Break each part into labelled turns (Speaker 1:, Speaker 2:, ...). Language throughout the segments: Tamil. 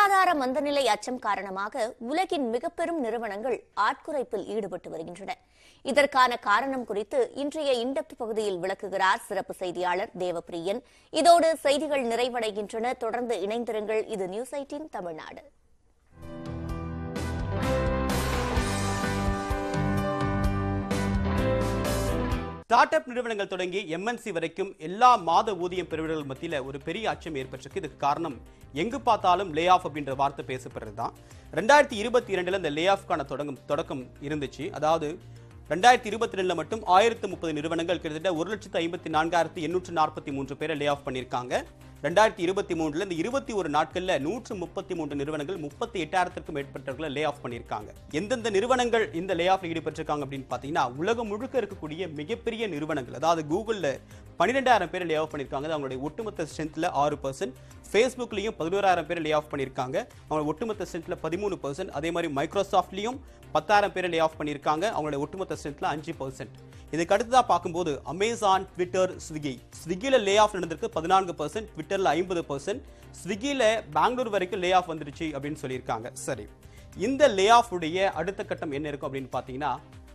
Speaker 1: பொருளாதார மந்தநிலை அச்சம் காரணமாக உலகின் மிக பெரும் நிறுவனங்கள் ஆட்குறைப்பில் ஈடுபட்டு வருகின்றன இதற்கான காரணம் குறித்து இன்றைய இன்டெப்த் பகுதியில் விளக்குகிறார் சிறப்பு செய்தியாளர் தேவப்பிரியன் இதோடு செய்திகள் நிறைவடைகின்றன தொடர்ந்து இணைந்திருங்கள் இது News eighteen Tamil Nadu
Speaker 2: start up நிறுவனங்கள் தொடங்கி எம்என்சி வரைக்கும் எல்லா மாத ஊதியம் பெறுவர்கள் மத்தியில் ஒரு பெரிய அச்சம் ஏற்பட்டிருக்கு இதுக்கு காரணம் எங்கு பார்த்தாலும் லே ஆஃப் அப்படின்ற வார்த்தை பேசப்படுறது தான் ரெண்டாயிரத்தி இருபத்தி இரண்டுல இந்த லே ஆஃப்கான தொடங்கும் தொடக்கம் இருந்துச்சு அதாவது ரெண்டாயிரத்தி இருபத்தி ரெண்டுல மட்டும் ஆயிரத்து முப்பது நிறுவனங்கள் கிட்டத்தட்ட ஒரு லட்சத்து ஐம்பத்தி நான்காயிரத்து எண்ணூற்று நாற்பத்தி மூன்று பேரை லே ஆஃப் பண்ணியிருக்காங்க ரெண்டாயிரத்தி இருபத்தி மூணுல இந்த இருபத்தி ஒரு நாட்கள்ல நூற்று முப்பத்தி மூன்று நிறுவனங்கள் முப்பத்தி எட்டாயிரத்திற்கும் மேற்பட்டவர்களை லே ஆஃப் பண்ணியிருக்காங்க எந்தெந்த நிறுவனங்கள் இந்த லே ஆஃப் ஈடுபட்டிருக்காங்க அப்படின்னு பார்த்தீங்கன்னா உலகம் முழுக்க இருக்கக்கூடிய மிகப்பெரிய நிறுவனங்கள் அதாவது கூகுளில் பன்னிரெண்டாயிரம் பேர் லே ஆஃப் பண்ணியிருக்காங்க அது அவங்களுடைய ஒட்டுமொத்த ஸ்ட்ரென்த்தில் ஆறு பர்சன்ட் ஃபேஸ்புக்லையும் பதினோராயிரம் பேர் லே ஆஃப் பண்ணியிருக்காங்க அவங்க ஒட்டுமொத்த ஸ்ட்ரென்த்தில் பதிமூணு பர்சன்ட் அதே மாதிரி மைக்ரோசாஃப்ட்லையும் பத்தாயிரம் பேர் லே ஆஃப் பண்ணியிருக்காங்க அவங்களுடைய ஒட்டுமொத்த ஸ்ட்ரென்த்தில் அஞ்சு பர்சன்ட் இதுக்கு அடுத்ததாக பார்க்கும்போது அமேசான் ட்விட்டர் ஸ்விக்கி ஸ்விக்கியில் லே ஆஃப் நடந்திருக்கு பதினான்கு பர்சன்ட் ட்விட்டரில் ஐம்பது பர்சன்ட் ஸ்விக்கியில் பெங்களூர் வரைக்கும் லே ஆஃப் வந்துருச்சு அப்படின்னு சொல்லியிருக்காங்க சரி இந்த லே ஆஃப் உடைய அடுத்த கட்டம் என்ன இருக்கும் அப்படின்னு பார்த்தீங்கன்னா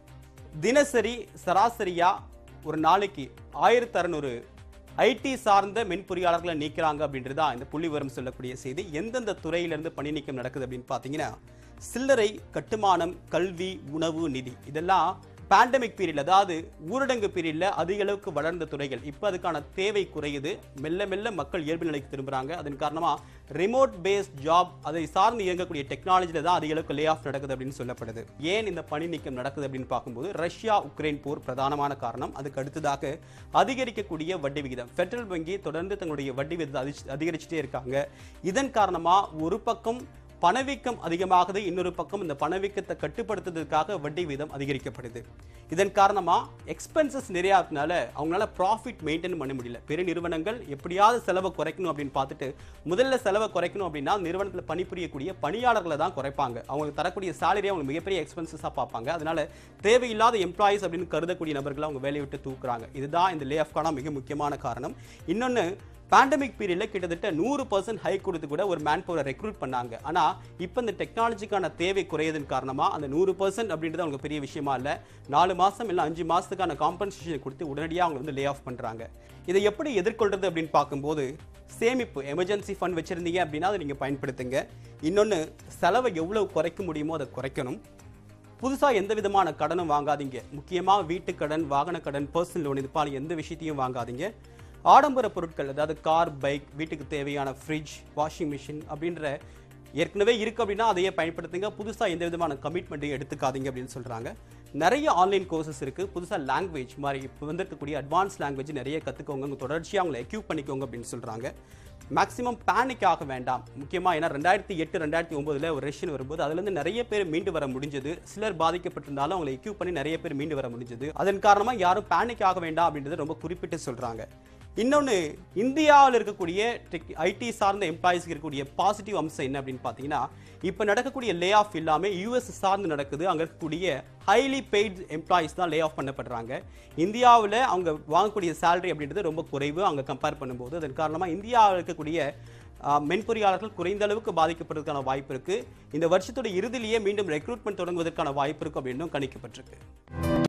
Speaker 2: தினசரி சராசரியா ஒரு நாளைக்கு ஆயிரத்தி அறநூறு ஐடி சார்ந்த மென்பொறியாளர்களை நீக்கிறாங்க அப்படின்றது தான் இந்த புள்ளி விவரம் சொல்லக்கூடிய செய்தி எந்தெந்த துறையிலிருந்து பணி நீக்கம் நடக்குது அப்படின்னு பார்த்தீங்கன்னா சில்லறை கட்டுமானம் கல்வி உணவு நிதி இதெல்லாம் பேண்டமிக் பீரியட் அதாவது ஊரடங்கு பீரியட்ல அதிக அளவுக்கு வளர்ந்த துறைகள் இப்போ அதுக்கான தேவை குறையுது மெல்ல மெல்ல மக்கள் இயல்பு நிலைக்கு திரும்புறாங்க அதன் காரணமா ரிமோட் பேஸ்ட் ஜாப் அதை சார்ந்து இயங்கக்கூடிய டெக்னாலஜில தான் அதிக அளவுக்கு லே ஆஃப் நடக்குது அப்படின்னு சொல்லப்படுது ஏன் இந்த பணி நீக்கம் நடக்குது அப்படின்னு பார்க்கும்போது ரஷ்யா உக்ரைன் போர் பிரதானமான காரணம் அதுக்கு அடுத்ததாக அதிகரிக்கக்கூடிய வட்டி விகிதம் ஃபெடரல் வங்கி தொடர்ந்து தங்களுடைய வட்டி விகிதத்தை அதிக- அதிகரிச்சுட்டே இருக்காங்க இதன் காரணமா ஒரு பக்கம் பணவீக்கம் அதிகமாகுது இன்னொரு பக்கம் இந்த பணவீக்கத்தை கட்டுப்படுத்துறதுக்காக வட்டி வீதம் அதிகரிக்கப்படுது இதன் காரணமா எக்ஸ்பென்சஸ் நிறையா இருக்கனால அவங்களால ப்ராஃபிட் மெயின்டைன் பண்ண முடியல பெரிய நிறுவனங்கள் எப்படியாவது செலவை குறைக்கணும் அப்படின்னு பார்த்துட்டு முதல்ல செலவை குறைக்கணும் அப்படின்னா நிறுவனத்தில் பணிபுரியக்கூடிய பணியாளர்களை தான் குறைப்பாங்க அவங்களுக்கு தரக்கூடிய சேலரி அவங்க மிகப்பெரிய எக்ஸ்பென்சஸாக பார்ப்பாங்க அதனால தேவையில்லாத எம்ப்ளாயிஸ் அப்படின்னு கருதக்கூடிய நபர்களை அவங்க வேலையை விட்டு தூக்குறாங்க இதுதான் இந்த லே ஆஃப்கான மிக முக்கியமான காரணம் இன்னொன்று பேண்டமிக் பீரியட்ல கிட்டத்தட்ட நூறு பர்சன்ட் ஹை கொடுத்து கூட ஒரு மேன் பவரை ரெக்ரூட் பண்ணாங்க ஆனா இப்போ இந்த டெக்னாலஜிக்கான தேவை குறையதன் காரணமா அந்த நூறு பர்சன்ட் அப்படின்றது அவங்க பெரிய விஷயமா இல்ல நாலு மாசம் இல்ல அஞ்சு மாசத்துக்கான காம்பன்சேஷன் கொடுத்து உடனடியாக அவங்க வந்து லே ஆஃப் பண்றாங்க இதை எப்படி எதிர்கொள்றது அப்படின்னு பார்க்கும்போது சேமிப்பு எமர்ஜென்சி ஃபண்ட் வச்சிருந்தீங்க அப்படின்னா அதை நீங்க பயன்படுத்துங்க இன்னொன்னு செலவை எவ்வளவு குறைக்க முடியுமோ அதை குறைக்கணும் புதுசா எந்த விதமான கடனும் வாங்காதீங்க முக்கியமா வீட்டு கடன் வாகன கடன் பர்சனல் லோன் இது பாரு எந்த விஷயத்தையும் வாங்காதீங்க ஆடம்பர பொருட்கள் அதாவது கார் பைக் வீட்டுக்கு தேவையான ஃப்ரிட்ஜ் வாஷிங் மிஷின் அப்படின்ற ஏற்கனவே இருக்கு அப்படின்னா அதையே பயன்படுத்துங்க புதுசா எந்த விதமான கமிட்மெண்ட்டையும் எடுத்துக்காதீங்க அப்படின்னு சொல்றாங்க நிறைய ஆன்லைன் கோர்சஸ் இருக்கு புதுசா லாங்குவேஜ் மாதிரி இப்போ வந்திருக்கக்கூடிய அட்வான்ஸ் லாங்குவேஜ் நிறைய கத்துக்கோங்க உங்க தொடர்ச்சியாக அவங்களை எக்யூப் பண்ணிக்கோங்க அப்படின்னு சொல்றாங்க மேக்ஸிமம் பேனிக் ஆக வேண்டாம் முக்கியமாக ஏன்னா ரெண்டாயிரத்தி எட்டு ரெண்டாயிரத்தி ஒன்பதுல ஒரு ரஷ்யன் வரும்போது அதுலேருந்து நிறைய பேர் மீண்டு வர முடிஞ்சது சிலர் பாதிக்கப்பட்டிருந்தாலும் அவங்களை எக்யூப் பண்ணி நிறைய பேர் மீண்டு வர முடிஞ்சது அதன் காரணமாக யாரும் பேனிக் ஆக வேண்டாம் அப்படின்றத ரொம்ப குறிப்பிட்டு சொல்றாங்க இன்னொன்று இந்தியாவில் இருக்கக்கூடிய டெக் ஐடி சார்ந்த எம்ப்ளாயிஸ்க்கு இருக்கக்கூடிய பாசிட்டிவ் அம்சம் என்ன அப்படின்னு பார்த்தீங்கன்னா இப்போ நடக்கக்கூடிய லே ஆஃப் எல்லாமே யூஎஸ் சார்ந்து நடக்குது அங்கே இருக்கக்கூடிய ஹைலி பெய்ட் எம்ப்ளாயிஸ் தான் லே ஆஃப் பண்ணப்படுறாங்க இந்தியாவில் அவங்க வாங்கக்கூடிய சேலரி அப்படின்றது ரொம்ப குறைவு அங்கே கம்பேர் பண்ணும்போது அதன் காரணமாக இந்தியாவில் இருக்கக்கூடிய ஆஹ், மென்பொறியாளர்கள் குறைந்த அளவுக்கு பாதிக்கப்படுறதுக்கான வாய்ப்பு இருக்கு இந்த வருஷத்தோட இறுதியிலேயே மீண்டும் ரெக்ரூட்மெண்ட் தொடங்குவதற்கான வாய்ப்பு இருக்கு அப்படின்னு கணிக்கப்பட்டிருக்கு